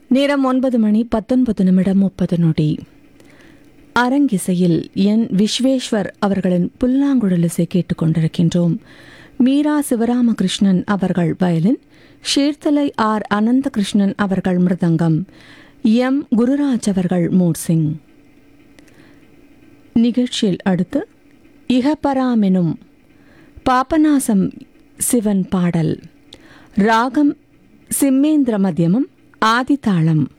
நேரம் ஒன்பது மணி பத்தொன்பது நிமிடம் முப்பது நொடி அரங்கிசையில் என் விஸ்வேஸ்வர் அவர்களின் புல்லாங்குழல் இசை கேட்டுக்கொண்டிருக்கின்றோம் மீரா சிவராமகிருஷ்ணன் அவர்கள் வயலின் ஷேர்தலை ஆர் அனந்தகிருஷ்ணன் அவர்கள் மிருதங்கம் எம் குருராஜ் அவர்கள் மூர்சிங் நிகழ்ச்சியில் அடுத்து இகபராமெனும் பாபநாசம் சிவன் பாடல் ராகம் சிம்மேந்திர மத்தியமம் ஆதிதாளம்